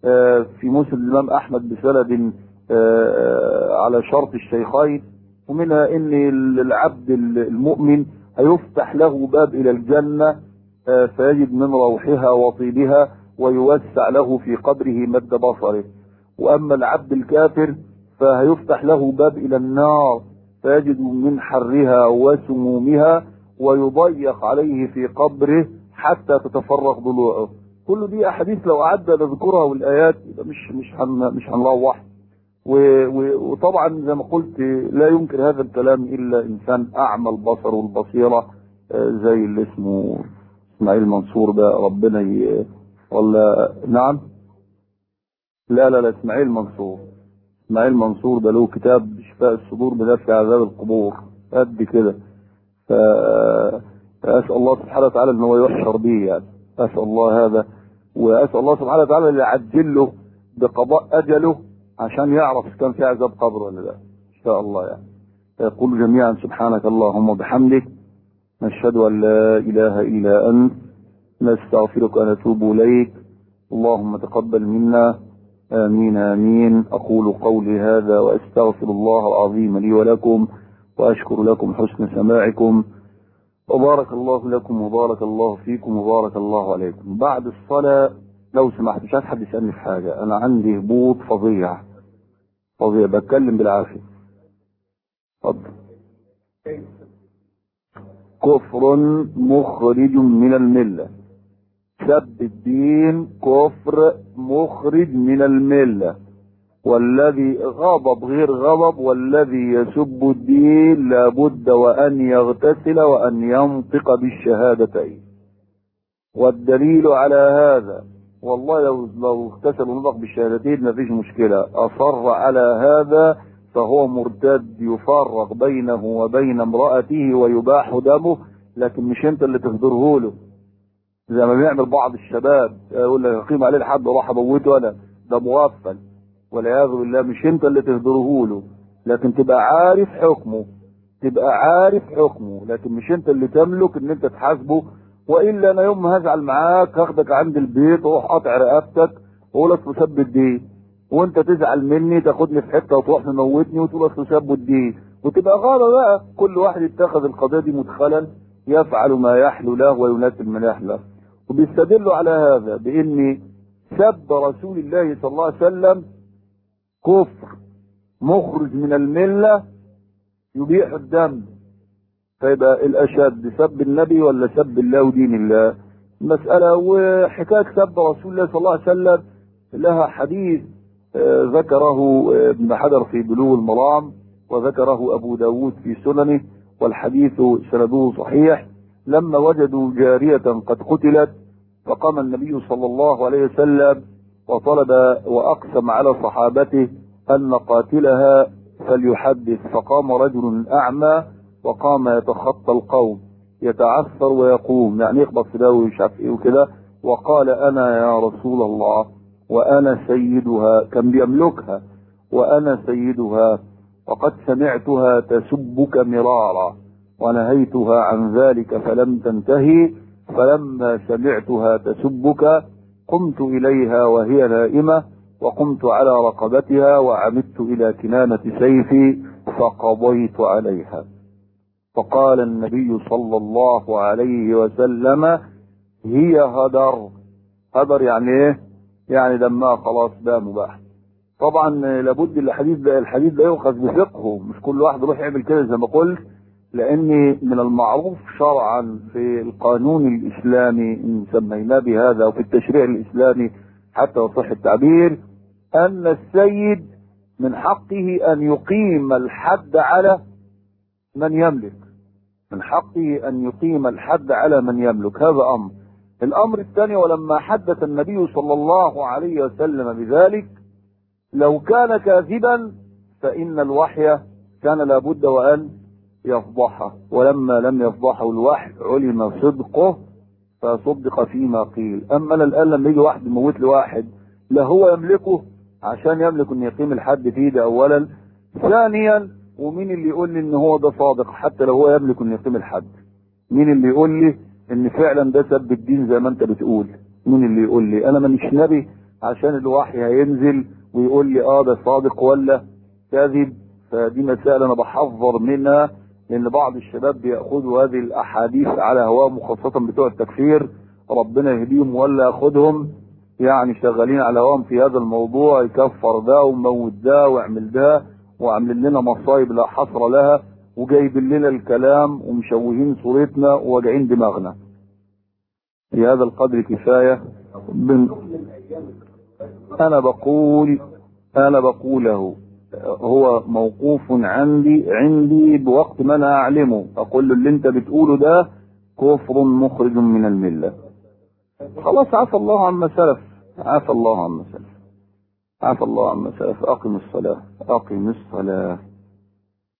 في مسند الامام احمد بسند على شرط الشيخين ومنها ان العبد المؤمن هيفتح له باب الى الجنه فيجد من روحها وطيبها ويوسع له في قبره مد بصره واما العبد الكافر فهيفتح له باب الى النار فيجد من حرها وسمومها ويضيق عليه في قبره حتى تتفرغ ضلوعه كل دي احاديث لو قعدنا نذكرها والايات مش مش هن مش هنروح وطبعا زي ما قلت لا ينكر هذا الكلام الا انسان اعمى البصر والبصيره زي اللي اسمه اسماعيل منصور ده ربنا ي... ولا نعم لا لا لا اسماعيل منصور اسماعيل منصور ده له كتاب شفاء الصدور بدافع عذاب القبور قد كده ف اسال الله سبحانه وتعالى ان هو يحشر به يعني اسال الله هذا واسال الله سبحانه وتعالى ان يعجل له بقضاء اجله عشان يعرف اذا كان في عذاب قبر ولا لا ان شاء الله يعني يقول جميعا سبحانك اللهم وبحمدك نشهد ان لا اله الا انت نستغفرك ونتوب اليك اللهم تقبل منا امين امين اقول قولي هذا واستغفر الله العظيم لي ولكم واشكر لكم حسن سماعكم وبارك الله لكم وبارك الله فيكم وبارك الله عليكم بعد الصلاة لو سمحت مش عايز حد يسألني في حاجة أنا عندي هبوط فظيع فظيع بتكلم بالعافية اتفضل كفر مخرج من الملة سب الدين كفر مخرج من المله والذي غضب غير غضب والذي يسب الدين لابد وأن يغتسل وأن ينطق بالشهادتين والدليل على هذا والله لو لو اغتسل ونطق بالشهادتين ما فيش مشكلة أصر على هذا فهو مرتد يفرق بينه وبين امرأته ويباح دمه لكن مش انت اللي تهدره له زي ما بيعمل بعض الشباب يقول لك اقيم عليه الحد واروح اموته انا ده مغفل والعياذ بالله مش انت اللي تهدره له لكن تبقى عارف حكمه تبقى عارف حكمه لكن مش انت اللي تملك ان انت تحاسبه والا انا يوم ما هزعل معاك هاخدك عند البيت واروح قاطع رقبتك واقول لك تسب الدين وانت تزعل مني تاخدني في حته وتروح تموتني وتقول لك تسب الدين وتبقى غابه بقى كل واحد يتخذ القضيه دي مدخلا يفعل ما يحلو له ويناسب ما يحلو وبيستدلوا على هذا بان سب رسول الله صلى الله عليه وسلم كفر مخرج من الملة يبيح الدم فيبقى الأشد سب النبي ولا سب الله ودين الله مسألة وحكاية سب رسول الله صلى الله عليه وسلم لها حديث ذكره ابن حجر في بلوغ المرام وذكره أبو داود في سننه والحديث سنده صحيح لما وجدوا جارية قد قتلت فقام النبي صلى الله عليه وسلم وطلب وأقسم على صحابته أن قاتلها فليحدث فقام رجل أعمى وقام يتخطى القوم يتعثر ويقوم يعني يخبط في ده ومش عارف ايه وكده وقال انا يا رسول الله وانا سيدها كان بيملكها وانا سيدها وقد سمعتها تسبك مرارا ونهيتها عن ذلك فلم تنتهي فلما سمعتها تسبك قمت اليها وهي نائمه وقمت على رقبتها وعمدت الى كنانه سيفي فقضيت عليها فقال النبي صلى الله عليه وسلم هي هدر هدر يعني ايه يعني دمها خلاص ده مباح طبعا لابد الحديث ده الحديث ده يؤخذ بفقهه مش كل واحد يروح يعمل كده زي ما قلت لان من المعروف شرعا في القانون الاسلامي ان سميناه بهذا وفي التشريع الاسلامي حتى يصح التعبير ان السيد من حقه ان يقيم الحد على من يملك من حقه ان يقيم الحد على من يملك هذا امر الامر الثاني ولما حدث النبي صلى الله عليه وسلم بذلك لو كان كاذبا فان الوحي كان لابد وان يفضحه ولما لم يفضحه الوحي علم صدقه فصدق فيما قيل اما أنا الان لما يجي واحد يموت لي واحد لا هو يملكه عشان يملك ان يقيم الحد فيه ده اولا ثانيا ومين اللي يقول لي ان هو ده صادق حتى لو هو يملك ان يقيم الحد مين اللي يقول لي ان فعلا ده سب الدين زي ما انت بتقول مين اللي يقول لي انا مانيش نبي عشان الوحي هينزل ويقول لي اه ده صادق ولا كاذب فدي مسألة انا بحذر منها لان بعض الشباب بياخذوا هذه الاحاديث على هواهم وخاصة بتوع التكفير ربنا يهديهم ولا ياخذهم يعني شغالين على هواهم في هذا الموضوع يكفر ده وموت ده واعمل ده وعاملين لنا مصايب لا حصر لها وجايبين لنا الكلام ومشوهين صورتنا وواجعين دماغنا في هذا القدر كفاية بن... انا بقول انا بقوله هو موقوف عندي عندي بوقت ما انا اعلمه اقول له اللي انت بتقوله ده كفر مخرج من المله خلاص عفى الله عما سلف عفى الله عما سلف عفى الله عما سلف أقم الصلاة أقم الصلاة